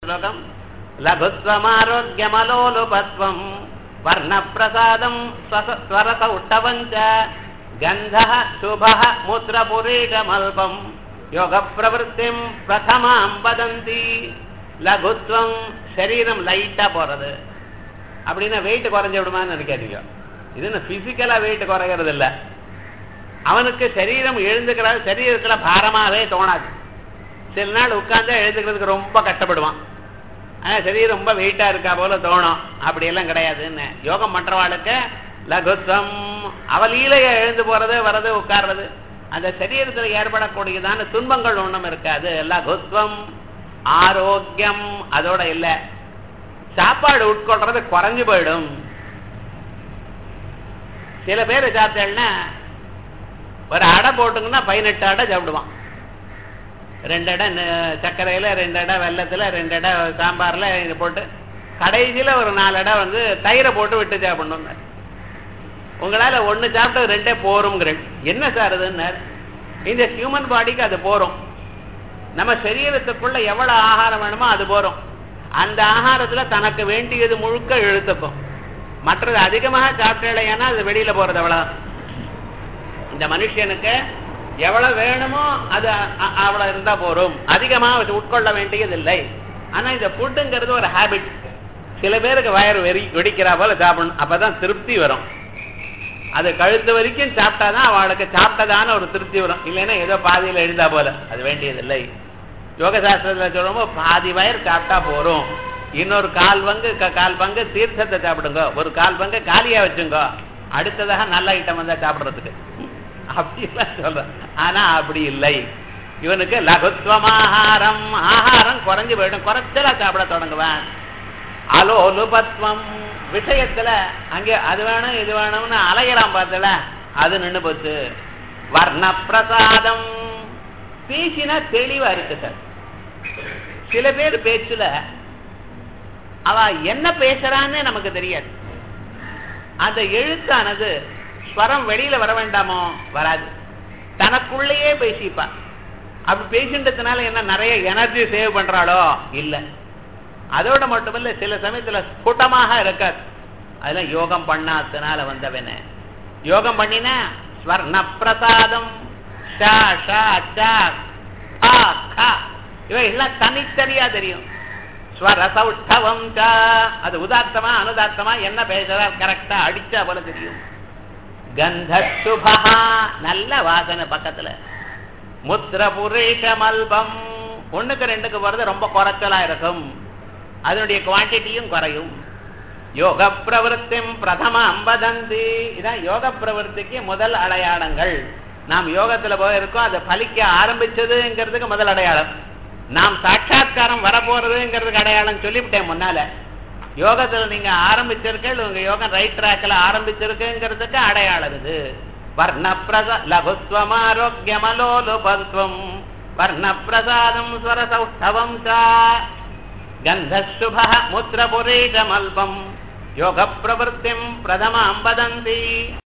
ஸ்லோகம் லகுத்வமாரோக்கியமலோலுபத்வம் வர்ணப்பிரசாதம் ஸ்வரச உட்டவஞ்ச கந்தः சுபः மூத்திரபுரீஷமல்பம் யோக பிரவருத்திம் பிரதமாம் வதந்தி லகுத்வம் சரீரம் லைட்டா போறது அப்படின்னா வெயிட் குறைஞ்சு விடுமான்னு நினைக்காதீங்க இது பிசிக்கலா வெயிட் குறைகிறது இல்ல அவனுக்கு சரீரம் எழுந்துக்கிற சரீரத்துல பாரமாவே தோணாது சில நாள் உட்கார்ந்து எழுதுக்கிறதுக்கு ரொம்ப கஷ்டப்படுவான் ஆனா சரீரம் ரொம்ப வெயிட்டா இருக்கா போல தோணும் அப்படி எல்லாம் கிடையாதுன்னு யோகம் பண்றவாளுக்கு லகுத்வம் அவலீலைய எழுந்து போறது வர்றது உட்கார்றது அந்த சரீரத்தில் ஏற்படக்கூடியதான துன்பங்கள் ஒண்ணும் இருக்காது லகுத்வம் ஆரோக்கியம் அதோட இல்ல சாப்பாடு உட்கொள்றது குறைஞ்சு போயிடும் சில பேர் சாப்பிட்டேன்னா ஒரு அடை போட்டுங்கன்னா பதினெட்டு அடை சாப்பிடுவான் ரெண்டு அடை சர்க்கரையில ரெண்டு அடை வெள்ளத்துல ரெண்டு அடை சாம்பார்ல இது போட்டு கடைசியில ஒரு நாலு அடை வந்து தயிரை போட்டு விட்டு சாப்பிடணும் உங்களால ஒண்ணு சாப்பிட்டது ரெண்டே போருங்கிறேன் என்ன சார் அதுன்னார் இந்த ஹியூமன் பாடிக்கு அது போறோம் நம்ம சரீரத்துக்குள்ள எவ்வளவு ஆகாரம் வேணுமோ அது போறோம் அந்த ஆகாரத்துல தனக்கு வேண்டியது முழுக்க இழுத்துக்கும் மற்றது அதிகமாக சாப்பிட்டேன்னா அது வெளியில போறது அவ்வளவு இந்த மனுஷனுக்கு எவ்வளவு வேணுமோ அது அவ்வளவு இருந்தா போறோம் அதிகமாக உட்கொள்ள வேண்டியதில்லை ஆனா இந்த ஃபுட்டுங்கிறது ஒரு ஹேபிட் சில பேருக்கு வயறு வெறி வெடிக்கிறா போல சாப்பிடணும் அப்பதான் திருப்தி வரும் அது கழுத்து வரைக்கும் சாப்பிட்டாதான் அவளுக்கு சாப்பிட்டதான ஒரு திருப்தி வரும் இல்லைன்னா ஏதோ பாதியில எழுந்தா போல அது வேண்டியதில்லை யோக சாஸ்திரத்துல சொல்றோமோ பாதி வயர் சாப்பிட்டா போறோம் இன்னொரு கால் பங்கு கால் பங்கு தீர்த்தத்தை சாப்பிடுங்க ஒரு கால் பங்கு காலியா வச்சுங்க அடுத்ததாக நல்ல ஐட்டம் வந்தா சாப்பிடுறதுக்கு அப்படிலாம் சொல்றேன் ஆனா அப்படி இல்லை இவனுக்கு லகுத்வம் ஆகாரம் ஆகாரம் குறைஞ்சு போயிடும் குறைச்சலா சாப்பிட தொடங்குவான் அலோலுபத்வம் விஷயத்துல அங்கே அது வேணும் இது வேணும்னு அலையறான் பார்த்தல அது நின்று போச்சு வர்ண பிரசாதம் பேசினா தெளிவா இருக்கு சார் சில பேர் பேச்சுல அவ என்ன பேசுறான்னு நமக்கு தெரியாது அந்த எழுத்தானது ஸ்வரம் வெளியில வர வேண்டாமோ வராது தனக்குள்ளேயே பேசிப்பா அப்படி பேசின்றதுனால என்ன நிறைய எனர்ஜி சேவ் பண்றாளோ இல்ல அதோட மட்டுமில்ல சில சமயத்துல ஸ்புட்டமாக இருக்காது அதெல்லாம் யோகம் பண்ணாதனால வந்தவன யோகம் பண்ணினா ஸ்வர்ண பிரசாதம் இவைகள்லாம் தனித்தனியா தெரியும் ஸ்வரசௌஷ்டவம் அது உதார்த்தமா அனுதார்த்தமா என்ன பேசுறார் கரெக்டா அடிச்சா போல தெரியும் கந்த சுபா நல்ல வாசனை பக்கத்துல முத்திர புரேஷமல்பம் ஒண்ணுக்கு ரெண்டுக்கு போறது ரொம்ப குறைச்சலா இருக்கும் அதனுடைய குவான்டிட்டியும் குறையும் யோக பிரவருத்திம் பிரதம அம்பதந்தி இதான் யோக பிரவருத்திக்கு முதல் அடையாளங்கள் நாம் யோகத்துல போயிருக்கோம் அதை பலிக்க ஆரம்பிச்சதுங்கிறதுக்கு முதல் அடையாளம் நாம் சாட்சா்காரம் வரப்போறதுங்கிறதுக்கு அடையாளம் சொல்லிவிட்டேன் முன்னால யோகத்துல நீங்க ஆரம்பிச்சிருக்க உங்க யோகம் ரைட் ட்ராக்ல ஆரம்பிச்சிருக்குங்கிறதுக்கு அடையாளம் இது வர்ணப்பிரச லகுஸ்வமாரோக்கியமலோலுபத்வம் வர்ணப்பிரசாதம் ஸ்வரசௌஷ்டவம் சா गन्धशुभः मुत्रपुरीशमल्पम् योगप्रवृत्तिम् प्रथमाम् वदन्ति